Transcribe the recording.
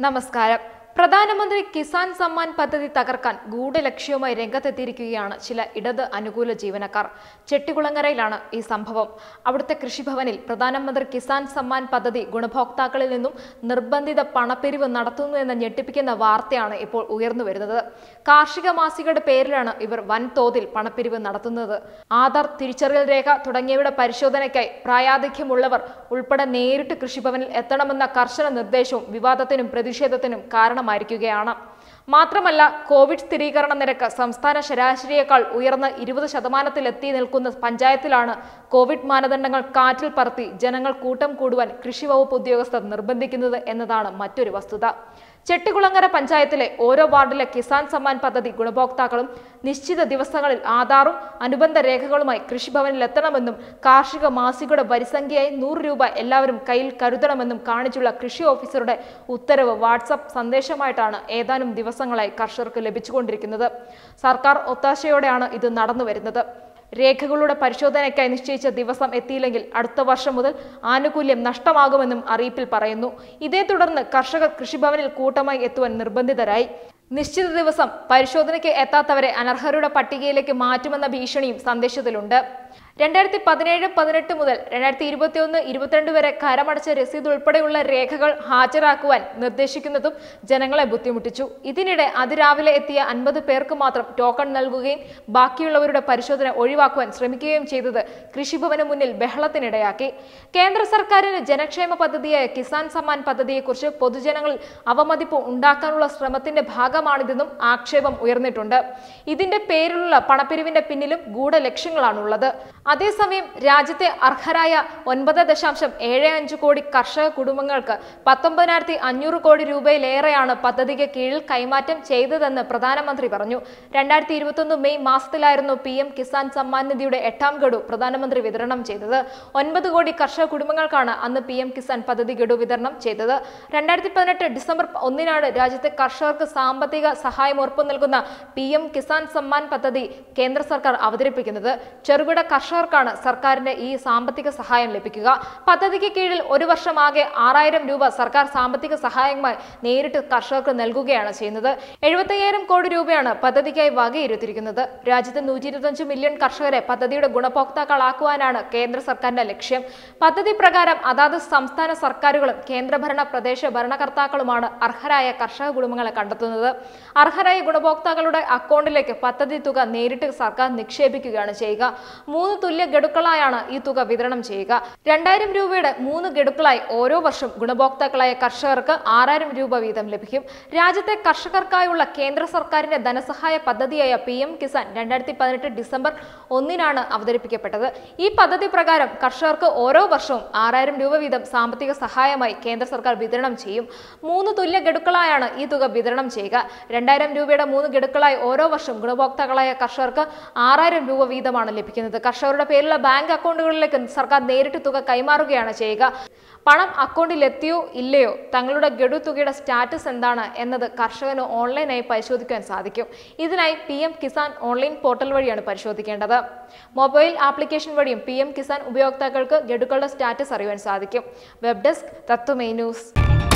നമസ്കാരം പ്രധാനമന്ത്രി കിസാൻ സമ്മാൻ പദ്ധതി തകർക്കാൻ ഗൂഢലക്ഷ്യവുമായി രംഗത്തെത്തിയിരിക്കുകയാണ് ചില ഇടത് അനുകൂല ജീവനക്കാർ ചെട്ടികുളങ്ങരയിലാണ് ഈ സംഭവം അവിടുത്തെ കൃഷിഭവനിൽ പ്രധാനമന്ത്രി കിസാൻ സമ്മാൻ പദ്ധതി ഗുണഭോക്താക്കളിൽ നിന്നും നിർബന്ധിത പണപ്പിരിവ് നടത്തുന്നു എന്ന ഞെട്ടിപ്പിക്കുന്ന വാർത്തയാണ് ഇപ്പോൾ ഉയർന്നു വരുന്നത് കാർഷിക മാസികയുടെ പേരിലാണ് ഇവർ വൻതോതിൽ പണപ്പിരിവ് നടത്തുന്നത് ആധാർ തിരിച്ചറിയൽ രേഖ തുടങ്ങിയവയുടെ പരിശോധനയ്ക്കായി പ്രായാധിക്യമുള്ളവർ ഉൾപ്പെടെ നേരിട്ട് കൃഷിഭവനിൽ എത്തണമെന്ന കർശന നിർദ്ദേശവും വിവാദത്തിനും പ്രതിഷേധത്തിനും കാരണമായിരിക്കുകയാണ് മാത്രമല്ല കോവിഡ് സ്ഥിരീകരണ നിരക്ക് സംസ്ഥാന ശരാശരിയേക്കാൾ ഉയർന്ന ഇരുപത് ശതമാനത്തിലെത്തി നിൽക്കുന്ന പഞ്ചായത്തിലാണ് കോവിഡ് മാനദണ്ഡങ്ങൾ കാറ്റിൽ പറത്തി ജനങ്ങൾ കൂട്ടം കൂടുവാൻ കൃഷി വകുപ്പ് ഉദ്യോഗസ്ഥർ നിർബന്ധിക്കുന്നത് എന്നതാണ് മറ്റൊരു വസ്തുത ചെട്ടികുളങ്ങര പഞ്ചായത്തിലെ ഓരോ വാർഡിലെ കിസാൻ സമ്മാൻ പദ്ധതി ഗുണഭോക്താക്കളും നിശ്ചിത ദിവസങ്ങളിൽ ആധാറും അനുബന്ധ രേഖകളുമായി കൃഷിഭവനിൽ എത്തണമെന്നും കാർഷിക മാസികയുടെ വരിസംഖ്യയായി നൂറ് രൂപ എല്ലാവരും കയ്യിൽ കരുതണമെന്നും കാണിച്ചുള്ള കൃഷി ഓഫീസറുടെ ഉത്തരവ് വാട്സപ്പ് സന്ദേശമായിട്ടാണ് ഏതാനും ദിവസങ്ങളായി കർഷകർക്ക് ലഭിച്ചുകൊണ്ടിരിക്കുന്നത് സർക്കാർ ഒത്താശയോടെയാണ് ഇത് നടന്നു വരുന്നത് രേഖകളുടെ പരിശോധനയ്ക്കായി നിശ്ചയിച്ച ദിവസം എത്തിയില്ലെങ്കിൽ അടുത്ത വർഷം മുതൽ ആനുകൂല്യം നഷ്ടമാകുമെന്നും അറിയിപ്പിൽ പറയുന്നു ഇതേ തുടർന്ന് കർഷകർ കൃഷിഭവനിൽ കൂട്ടമായി എത്തുവാൻ നിർബന്ധിതരായി നിശ്ചിത ദിവസം പരിശോധനയ്ക്ക് എത്താത്തവരെ അനർഹരുടെ പട്ടികയിലേക്ക് മാറ്റുമെന്ന ഭീഷണിയും സന്ദേശത്തിലുണ്ട് രണ്ടായിരത്തി പതിനേഴ് പതിനെട്ട് മുതൽ രണ്ടായിരത്തി ഇരുപത്തി ഒന്ന് ഇരുപത്തിരണ്ട് വരെ കരമടച്ച രസീത് ഉൾപ്പെടെയുള്ള രേഖകൾ ഹാജരാക്കുവാൻ നിർദ്ദേശിക്കുന്നതും ജനങ്ങളെ ബുദ്ധിമുട്ടിച്ചു ഇതിനിടെ അതിരാവിലെ എത്തിയ അൻപത് പേർക്ക് മാത്രം ടോക്കൺ നൽകുകയും ബാക്കിയുള്ളവരുടെ പരിശോധന ഒഴിവാക്കുവാൻ ശ്രമിക്കുകയും ചെയ്തത് കൃഷിഭവന് മുന്നിൽ ബഹളത്തിനിടയാക്കി കേന്ദ്ര സർക്കാരിന് ജനക്ഷേമ പദ്ധതിയായ കിസാൻ സമ്മാൻ പദ്ധതിയെക്കുറിച്ച് പൊതുജനങ്ങളിൽ അവമതിപ്പ് ഉണ്ടാക്കാനുള്ള ശ്രമത്തിന്റെ ഭാഗമാണിതെന്നും ആക്ഷേപം ഉയർന്നിട്ടുണ്ട് ഇതിന്റെ പേരിലുള്ള പണപ്പിരിവിന്റെ പിന്നിലും ഗൂഢലക്ഷ്യങ്ങളാണുള്ളത് അതേസമയം രാജ്യത്തെ അർഹരായ ഒൻപത് ദശാംശം ഏഴ് അഞ്ച് കോടി കർഷക കുടുംബങ്ങൾക്ക് പത്തൊമ്പതിനായിരത്തി അഞ്ഞൂറ് കോടി രൂപയിലേറെയാണ് പദ്ധതിക്ക് കീഴിൽ കൈമാറ്റം ചെയ്തതെന്ന് പ്രധാനമന്ത്രി പറഞ്ഞു രണ്ടായിരത്തി ഇരുപത്തൊന്ന് മെയ് മാസത്തിലായിരുന്നു പി എം കിസാൻ സമ്മാൻ നിധിയുടെ എട്ടാം ഗഡു പ്രധാനമന്ത്രി വിതരണം ചെയ്തത് ഒൻപത് കോടി കർഷക കുടുംബങ്ങൾക്കാണ് അന്ന് പി എം കിസാൻ പദ്ധതി ഗഡു വിതരണം ചെയ്തത് രണ്ടായിരത്തി പതിനെട്ട് ഡിസംബർ ഒന്നിനാണ് രാജ്യത്തെ കർഷകർക്ക് സാമ്പത്തിക സഹായം ഉറപ്പു നൽകുന്ന പി എം കിസാൻ സമ്മാൻ പദ്ധതി കേന്ദ്ര സർക്കാർ അവതരിപ്പിക്കുന്നത് ചെറുകിട കർഷകർക്കാണ് സർക്കാരിന്റെ ഈ സാമ്പത്തിക സഹായം ലഭിക്കുക പദ്ധതിക്ക് കീഴിൽ ഒരു വർഷമാകെ ആറായിരം രൂപ സർക്കാർ സാമ്പത്തിക സഹായമായി നേരിട്ട് കർഷകർക്ക് നൽകുകയാണ് ചെയ്യുന്നത് എഴുപത്തയ്യായിരം കോടി രൂപയാണ് പദ്ധതിക്കായി വകയിരുത്തിയിരിക്കുന്നത് രാജ്യത്തെ നൂറ്റി ഇരുപത്തഞ്ച് മില്യൺ കർഷകരെ പദ്ധതിയുടെ ഗുണഭോക്താക്കളാക്കുവാനാണ് കേന്ദ്ര സർക്കാരിന്റെ ലക്ഷ്യം പദ്ധതി പ്രകാരം അതാത് സംസ്ഥാന സർക്കാരുകളും കേന്ദ്രഭരണ പ്രദേശ ഭരണകർത്താക്കളുമാണ് അർഹരായ കർഷക കുടുംബങ്ങളെ കണ്ടെത്തുന്നത് അർഹരായ ഗുണഭോക്താക്കളുടെ അക്കൗണ്ടിലേക്ക് പദ്ധതി തുക നേരിട്ട് സർക്കാർ നിക്ഷേപിക്കുകയാണ് ചെയ്യുക മൂന്ന് തുല്യ ഗഡുക്കളായാണ് ഈ തുക വിതരണം ചെയ്യുക രണ്ടായിരം രൂപയുടെ മൂന്ന് ഗഡുക്കളായി ഓരോ വർഷം ഗുണഭോക്താക്കളായ കർഷകർക്ക് ആറായിരം രൂപ വീതം ലഭിക്കും രാജ്യത്തെ കർഷകർക്കായുള്ള കേന്ദ്ര സർക്കാരിന്റെ ധനസഹായ പദ്ധതിയായ പി എം കിസാൻ രണ്ടായിരത്തി പതിനെട്ട് ഡിസംബർ ഒന്നിനാണ് അവതരിപ്പിക്കപ്പെട്ടത് ഈ പദ്ധതി പ്രകാരം കർഷകർക്ക് ഓരോ വർഷവും ആറായിരം രൂപ വീതം സാമ്പത്തിക സഹായമായി കേന്ദ്ര സർക്കാർ വിതരണം ചെയ്യും മൂന്ന് തുല്യ ഗഡുക്കളായാണ് ഈ തുക വിതരണം ചെയ്യുക രണ്ടായിരം രൂപയുടെ മൂന്ന് ഗഡുക്കളായി ഓരോ വർഷം ഗുണഭോക്താക്കളായ കർഷകർക്ക് ആറായിരം രൂപ വീതമാണ് ലഭിക്കുന്നത് കർഷകരുടെ പേരിലുള്ള ബാങ്ക് അക്കൗണ്ടുകളിലേക്ക് സർക്കാർ നേരിട്ട് തുക കൈമാറുകയാണ് ചെയ്യുക പണം അക്കൗണ്ടിൽ എത്തിയോ ഇല്ലയോ തങ്ങളുടെ ഗഡു തുകയുടെ സ്റ്റാറ്റസ് എന്താണ് എന്നത് കർഷകന് ഓൺലൈനായി പരിശോധിക്കാൻ സാധിക്കും ഇതിനായി P M Kisan online portal വഴിയാണ് പരിശോധിക്കേണ്ടത് മൊബൈൽ ആപ്ലിക്കേഷൻ വഴിയും പി എം കിസാൻ ഉപയോക്താക്കൾക്ക് ഗഡുക്കളുടെ സ്റ്റാറ്റസ് അറിയുവാൻ സാധിക്കും വെബ് ഡെസ്ക് തത്വമേ ന്യൂസ്